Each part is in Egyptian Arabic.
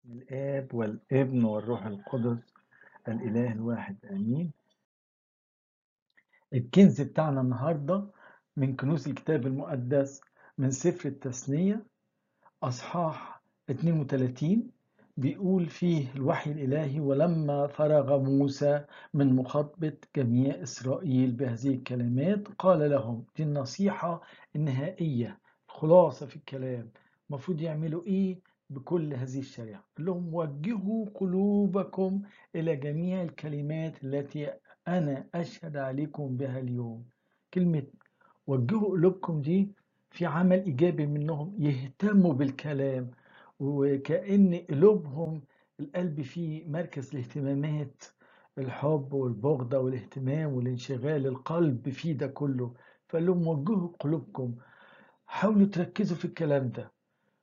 الآب والابن والروح القدس الإله الواحد آمين الكنز بتاعنا النهاردة من كنوز الكتاب المقدس من سفر التثنية أصحاح 32 بيقول فيه الوحي الإلهي ولما فرغ موسى من مخاطبة جميع إسرائيل بهذه الكلمات قال لهم دي النصيحة النهائية الخلاصة في الكلام المفروض يعملوا إيه بكل هذه الشريعة قال لهم وجهوا قلوبكم إلى جميع الكلمات التي أنا أشهد عليكم بها اليوم كلمة وجهوا قلوبكم دي في عمل إيجابي منهم يهتموا بالكلام وكأن قلوبهم القلب فيه مركز الاهتمامات الحب والبغضة والاهتمام والانشغال القلب فيه ده كله فقال لهم وجهوا قلوبكم حاولوا تركزوا في الكلام ده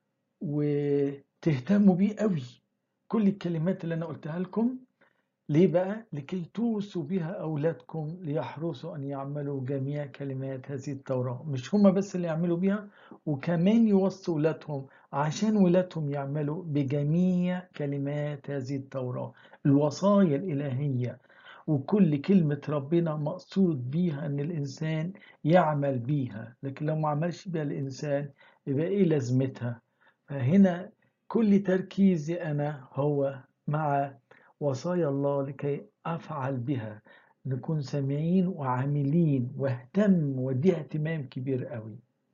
وتهتموا بيه قوي كل الكلمات اللي انا قلتها لكم ليه بقى لكي توصوا بها اولادكم ليحرصوا ان يعملوا جميع كلمات هذه التوراه مش هما بس اللي يعملوا بيها وكمان يوصوا ولادهم عشان ولادهم يعملوا بجميع كلمات هذه التوراه الوصايا الالهيه وكل كلمة ربنا مقصود بيها إن الإنسان يعمل بيها لكن لو ما عملش بيها الإنسان يبقى إيه لازمتها فهنا كل تركيزي أنا هو مع وصايا الله لكي أفعل بها نكون سامعين وعاملين واهتم وديها اهتمام كبير قوي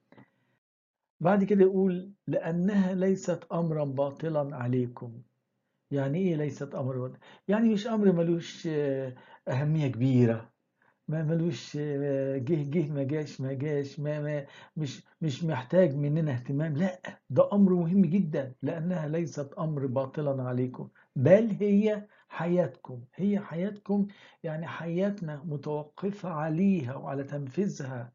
بعد كده يقول لأنها ليست أمرا باطلا عليكم يعني إيه ليست أمر باطلا يعني مش أمر ملوش أهمية كبيرة ما ملوش جه جه ما جاش ما جاش ما, ما مش مش محتاج مننا اهتمام لا ده امر مهم جدا لانها ليست امر باطلا عليكم بل هي حياتكم هي حياتكم يعني حياتنا متوقفة عليها وعلى تنفيذها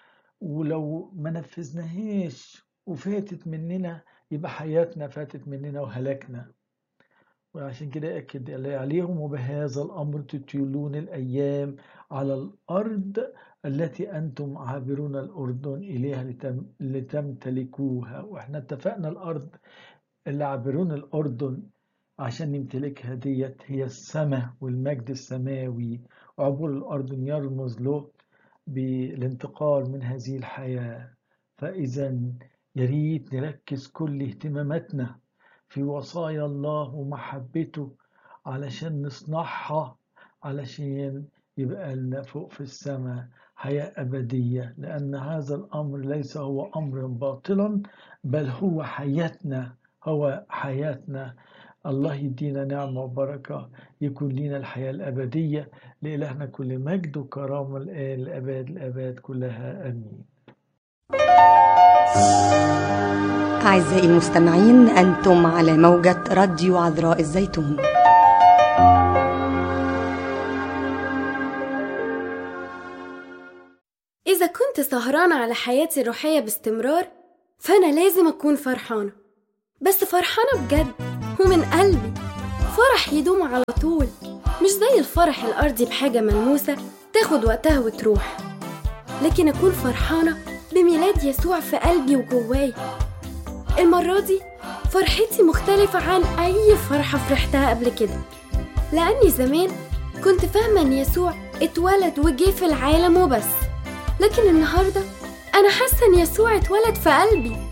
ولو ما نفذناهاش وفاتت مننا يبقى حياتنا فاتت مننا وهلكنا وعشان كده أكد عليهم وبهذا الأمر تطيلون الأيام على الأرض التي أنتم عابرون الأردن إليها لتم لتمتلكوها وإحنا اتفقنا الأرض اللي عابرون الأردن عشان نمتلكها ديت هي السماء والمجد السماوي وعبور الأردن يرمز له بالانتقال من هذه الحياة فإذا يريد نركز كل اهتماماتنا في وصايا الله ومحبته علشان نصنعها علشان يبقى لنا فوق في السماء حياة أبدية لأن هذا الأمر ليس هو أمر باطلا بل هو حياتنا هو حياتنا الله يدينا نعمة وبركة يكون لنا الحياة الأبدية لإلهنا كل مجد وكرامة الآن الأباد الأباد كلها آمين أعزائي المستمعين أنتم على موجة راديو عذراء الزيتون إذا كنت سهرانة على حياتي الروحية باستمرار فأنا لازم أكون فرحانة بس فرحانة بجد ومن قلبي فرح يدوم على طول مش زي الفرح الأرضي بحاجة ملموسة تاخد وقتها وتروح لكن أكون فرحانة بميلاد يسوع في قلبي وجواي المرة دي فرحتي مختلفة عن أي فرحة فرحتها قبل كده لأني زمان كنت فاهمة إن يسوع اتولد وجه في العالم وبس لكن النهاردة أنا حاسة إن يسوع اتولد في قلبي